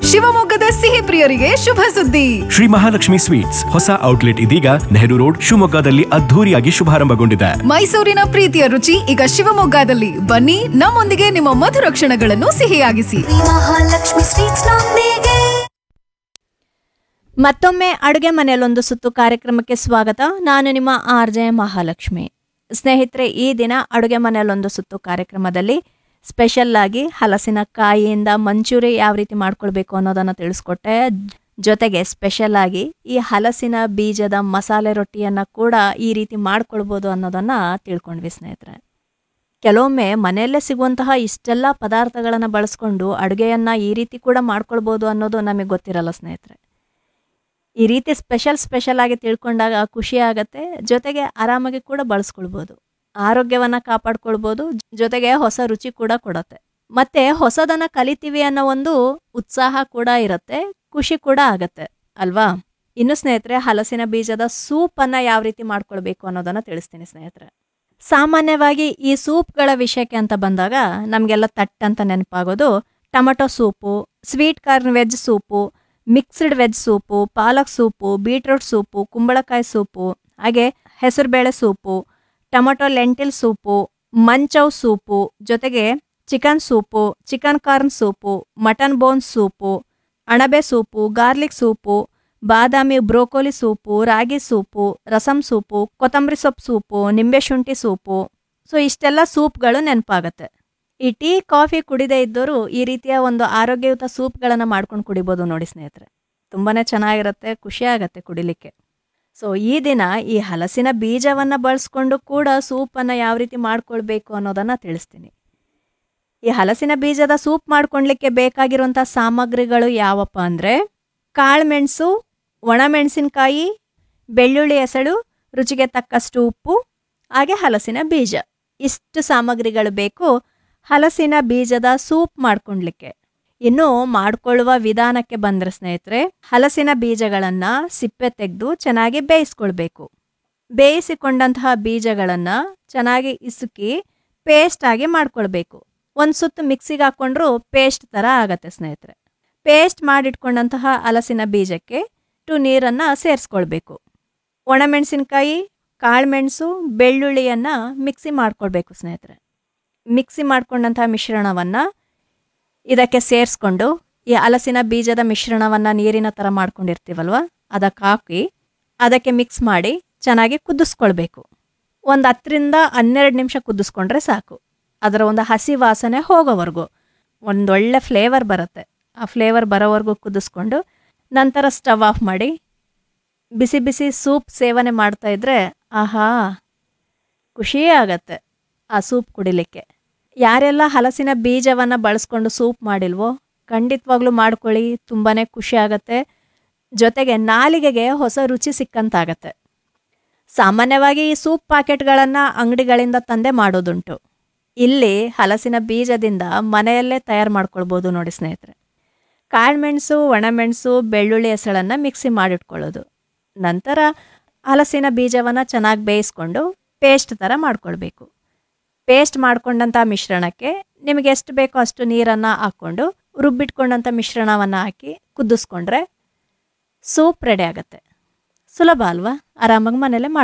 ಶಿವಮೊಗ್ಗದ ಸಿಹಿ ಪ್ರಿಯರಿಗೆ ಶುಭ ಸುದ್ದಿ ಶ್ರೀ ಮಹಾಲಕ್ಷ್ಮಿ ಸ್ವೀಟ್ಸ್ ಹೊಸ ಔಟ್ಲೆಟ್ ಇದೀಗ ನೆಹರು ರೋಡ್ ಶಿವಮೊಗ್ಗದಲ್ಲಿ ಅದ್ಧೂರಿಯಾಗಿ ಶುಭಾರಂಭಗೊಂಡಿದೆ ಮೈಸೂರಿನ ಪ್ರೀತಿಯ ರುಚಿ ಈಗ ಶಿವಮೊಗ್ಗದಲ್ಲಿ ಬನ್ನಿ ನಮ್ಮೊಂದಿಗೆ ನಿಮ್ಮ ಮಧುರ ಕ್ಷಣಗಳನ್ನು ಸಿಹಿಯಾಗಿಸಿ ಮಹಾಲಕ್ಷ್ಮಿ ಸ್ವೀಟ್ಸ್ ನೊಂದಿಗೆ ಮತ್ತೊಮ್ಮೆ ಅಡುಗೆ ಮನೆಯಲ್ಲೊಂದು ಸುತ್ತು ಕಾರ್ಯಕ್ರಮಕ್ಕೆ ಸ್ವಾಗತ ನಾನು ನಿಮ್ಮ ಆರ್ ಜೆ ಮಹಾಲಕ್ಷ್ಮಿ ಸ್ನೇಹಿತರೆ ಈ ದಿನ ಅಡುಗೆ ಮನೆಯಲ್ಲೊಂದು ಸುತ್ತು ಕಾರ್ಯಕ್ರಮದಲ್ಲಿ ಸ್ಪೆಷಲ್ ಆಗಿ ಹಲಸಿನ ಕಾಯಿಯಿಂದ ಮಂಚೂರಿ ಯಾವ ರೀತಿ ಮಾಡ್ಕೊಳ್ಬೇಕು ಅನ್ನೋದನ್ನು ತಿಳಿಸ್ಕೊಟ್ಟೆ ಜೊತೆಗೆ ಸ್ಪೆಷಲ್ ಆಗಿ ಈ ಹಲಸಿನ ಬೀಜದ ಮಸಾಲೆ ರೊಟ್ಟಿಯನ್ನು ಕೂಡ ಈ ರೀತಿ ಮಾಡ್ಕೊಳ್ಬೋದು ಅನ್ನೋದನ್ನು ತಿಳ್ಕೊಂಡ್ವಿ ಸ್ನೇಹಿತರೆ ಕೆಲವೊಮ್ಮೆ ಮನೆಯಲ್ಲೇ ಸಿಗುವಂತಹ ಇಷ್ಟೆಲ್ಲ ಪದಾರ್ಥಗಳನ್ನು ಬಳಸ್ಕೊಂಡು ಅಡುಗೆಯನ್ನು ಈ ರೀತಿ ಕೂಡ ಮಾಡ್ಕೊಳ್ಬೋದು ಅನ್ನೋದು ನಮಗೆ ಗೊತ್ತಿರಲ್ಲ ಸ್ನೇಹಿತರೆ ಈ ರೀತಿ ಸ್ಪೆಷಲ್ ಸ್ಪೆಷಲ್ ಆಗಿ ತಿಳ್ಕೊಂಡಾಗ ಖುಷಿ ಆಗತ್ತೆ ಜೊತೆಗೆ ಆರಾಮಾಗಿ ಕೂಡ ಬಳಸ್ಕೊಳ್ಬೋದು ಆರೋಗ್ಯವನ್ನ ಕಾಪಾಡ್ಕೊಳ್ಬೋದು ಜೊತೆಗೆ ಹೊಸ ರುಚಿ ಕೂಡ ಕೊಡತ್ತೆ ಮತ್ತೆ ಹೊಸದನ್ನ ಕಲಿತೀವಿ ಅನ್ನೋ ಒಂದು ಉತ್ಸಾಹ ಕೂಡ ಇರುತ್ತೆ ಖುಷಿ ಕೂಡ ಆಗತ್ತೆ ಅಲ್ವಾ ಇನ್ನು ಸ್ನೇಹಿತರೆ ಹಲಸಿನ ಬೀಜದ ಸೂಪನ್ನು ಯಾವ ರೀತಿ ಮಾಡ್ಕೊಳ್ಬೇಕು ಅನ್ನೋದನ್ನ ತಿಳಿಸ್ತೀನಿ ಸ್ನೇಹಿತರೆ ಸಾಮಾನ್ಯವಾಗಿ ಈ ಸೂಪ್ಗಳ ವಿಷಯಕ್ಕೆ ಅಂತ ಬಂದಾಗ ನಮಗೆಲ್ಲ ತಟ್ ಅಂತ ನೆನಪಾಗೋದು tomato soup sweet corn veg soup mixed veg soup ಪಾಲಕ್ ಸೂಪು ಬೀಟ್ರೂಟ್ ಸೂಪು ಕುಂಬಳಕಾಯಿ ಸೂಪು ಹಾಗೆ ಹೆಸರುಬೇಳೆ soup tomato lentil soup manchow soup ಜೊತೆಗೆ chicken soup chicken corn soup mutton bone soup ಅಣಬೆ ಸೂಪು ಗಾರ್ಲಿಕ್ ಸೂಪು ಬಾದಾಮಿ ಬ್ರೋಕೋಲಿ ಸೂಪು ರಾಗಿ soup rasam soup ಕೊತ್ತಂಬರಿ ಸೊಪ್ಪು ಸೂಪು ನಿಂಬೆ ಶುಂಠಿ ಸೂಪು ಸೊ ಇಷ್ಟೆಲ್ಲ ಸೂಪ್ಗಳು ನೆನಪಾಗತ್ತೆ ಈ ಟೀ ಕಾಫಿ ಕುಡಿದೇ ಇದ್ದವರು ಈ ರೀತಿಯ ಒಂದು ಆರೋಗ್ಯಯುತ ಸೂಪ್ಗಳನ್ನು ಮಾಡ್ಕೊಂಡು ಕುಡಿಬೋದು ನೋಡಿ ಸ್ನೇಹಿತರೆ ತುಂಬಾ ಚೆನ್ನಾಗಿರುತ್ತೆ ಖುಷಿ ಆಗತ್ತೆ ಕುಡಿಲಿಕ್ಕೆ ಸೊ ಈ ದಿನ ಈ ಹಲಸಿನ ಬೀಜವನ್ನು ಬಳಸ್ಕೊಂಡು ಕೂಡ ಸೂಪನ್ನು ಯಾವ ರೀತಿ ಮಾಡ್ಕೊಳ್ಬೇಕು ಅನ್ನೋದನ್ನು ತಿಳಿಸ್ತೀನಿ ಈ ಹಲಸಿನ ಬೀಜದ ಸೂಪ್ ಮಾಡ್ಕೊಳ್ಲಿಕ್ಕೆ ಬೇಕಾಗಿರುವಂಥ ಸಾಮಗ್ರಿಗಳು ಯಾವಪ್ಪ ಅಂದರೆ ಕಾಳುಮೆಣಸು ಒಣಮೆಣಸಿನಕಾಯಿ ಬೆಳ್ಳುಳ್ಳಿ ಎಸಳು ರುಚಿಗೆ ತಕ್ಕಷ್ಟು ಉಪ್ಪು ಹಾಗೆ ಹಲಸಿನ ಬೀಜ ಇಷ್ಟು ಸಾಮಗ್ರಿಗಳು ಬೇಕು ಹಲಸಿನ ಬೀಜದ ಸೂಪ್ ಮಾಡ್ಕೊಳ್ಲಿಕ್ಕೆ ಇನ್ನು ಮಾಡ್ಕೊಳ್ಳುವ ವಿಧಾನಕ್ಕೆ ಬಂದ್ರೆ ಸ್ನೇಹಿತರೆ ಹಲಸಿನ ಬೀಜಗಳನ್ನು ಸಿಪ್ಪೆ ತೆಗೆದು ಚೆನ್ನಾಗಿ ಬೇಯಿಸ್ಕೊಳ್ಬೇಕು ಬೇಯಿಸಿಕೊಂಡಂತಹ ಬೀಜಗಳನ್ನು ಚೆನ್ನಾಗಿ ಇಸುಕಿ ಪೇಸ್ಟ್ ಆಗಿ ಮಾಡ್ಕೊಳ್ಬೇಕು ಒಂದು ಸುತ್ತು ಮಿಕ್ಸಿಗೆ ಹಾಕ್ಕೊಂಡ್ರು ಪೇಸ್ಟ್ ಥರ ಆಗತ್ತೆ ಸ್ನೇಹಿತರೆ ಪೇಸ್ಟ್ ಮಾಡಿಟ್ಕೊಂಡಂತಹ ಹಲಸಿನ ಬೀಜಕ್ಕೆ ಟು ನೀರನ್ನು ಸೇರಿಸ್ಕೊಳ್ಬೇಕು ಒಣಮೆಣಸಿನ್ಕಾಯಿ ಕಾಳುಮೆಣಸು ಬೆಳ್ಳುಳ್ಳಿಯನ್ನು ಮಿಕ್ಸಿ ಮಾಡ್ಕೊಳ್ಬೇಕು ಸ್ನೇಹಿತರೆ ಮಿಕ್ಸಿ ಮಾಡ್ಕೊಂಡಂತಹ ಮಿಶ್ರಣವನ್ನು ಇದಕ್ಕೆ ಸೇರಿಸ್ಕೊಂಡು ಈ ಹಲಸಿನ ಬೀಜದ ಮಿಶ್ರಣವನ್ನು ನೀರಿನ ಥರ ಮಾಡ್ಕೊಂಡಿರ್ತೀವಲ್ವ ಅದಕ್ಕೆ ಹಾಕಿ ಅದಕ್ಕೆ ಮಿಕ್ಸ್ ಮಾಡಿ ಚೆನ್ನಾಗಿ ಕುದಿಸ್ಕೊಳ್ಬೇಕು ಒಂದು ಹತ್ತರಿಂದ ಹನ್ನೆರಡು ನಿಮಿಷ ಕುದಿಸ್ಕೊಂಡ್ರೆ ಸಾಕು ಅದರ ಒಂದು ಹಸಿ ವಾಸನೆ ಹೋಗೋವರೆಗೂ ಒಂದೊಳ್ಳೆ ಫ್ಲೇವರ್ ಬರುತ್ತೆ ಆ ಫ್ಲೇವರ್ ಬರೋವರೆಗೂ ಕುದಿಸ್ಕೊಂಡು ನಂತರ ಸ್ಟವ್ ಆಫ್ ಮಾಡಿ ಬಿಸಿ ಬಿಸಿ ಸೂಪ್ ಸೇವನೆ ಮಾಡ್ತಾ ಇದ್ರೆ ಆಹಾ ಖುಷಿಯೇ ಆಗತ್ತೆ ಆ ಸೂಪ್ ಕುಡಿಲಿಕ್ಕೆ ಯಾರೆಲ್ಲ ಹಲಸಿನ ಬೀಜವನ್ನು ಬಳಸ್ಕೊಂಡು ಸೂಪ್ ಮಾಡಿಲ್ವೋ ಖಂಡಿತವಾಗ್ಲೂ ಮಾಡ್ಕೊಳ್ಳಿ ತುಂಬಾ ಖುಷಿ ಆಗತ್ತೆ ಜೊತೆಗೆ ನಾಲಿಗೆಗೆ ಹೊಸ ರುಚಿ ಸಿಕ್ಕಂತಾಗತ್ತೆ ಸಾಮಾನ್ಯವಾಗಿ ಈ ಸೂಪ್ ಪ್ಯಾಕೆಟ್ಗಳನ್ನು ಅಂಗಡಿಗಳಿಂದ ತಂದೆ ಮಾಡೋದುಂಟು ಇಲ್ಲಿ ಹಲಸಿನ ಬೀಜದಿಂದ ಮನೆಯಲ್ಲೇ ತಯಾರು ಮಾಡ್ಕೊಳ್ಬೋದು ನೋಡಿ ಸ್ನೇಹಿತರೆ ಕಾಳುಮೆಣಸು ಒಣಮೆಣಸು ಬೆಳ್ಳುಳ್ಳಿ ಹೆಸಳನ್ನು ಮಿಕ್ಸಿ ಮಾಡಿಟ್ಕೊಳ್ಳೋದು ನಂತರ ಹಲಸಿನ ಬೀಜವನ್ನು ಚೆನ್ನಾಗಿ ಬೇಯಿಸ್ಕೊಂಡು ಪೇಸ್ಟ್ ಥರ ಮಾಡ್ಕೊಳ್ಬೇಕು ಪೇಸ್ಟ್ ಮಾಡ್ಕೊಂಡಂಥ ಮಿಶ್ರಣಕ್ಕೆ ನಿಮಗೆ ಎಷ್ಟು ಬೇಕೋ ಅಷ್ಟು ನೀರನ್ನು ಹಾಕ್ಕೊಂಡು ರುಬ್ಬಿಟ್ಕೊಂಡಂಥ ಮಿಶ್ರಣವನ್ನು ಹಾಕಿ ಕುದಿಸ್ಕೊಂಡ್ರೆ ಸೂಪ್ ರೆಡಿ ಆಗುತ್ತೆ ಸುಲಭ ಅಲ್ವಾ ಆರಾಮಾಗಿ ಮನೇಲೆ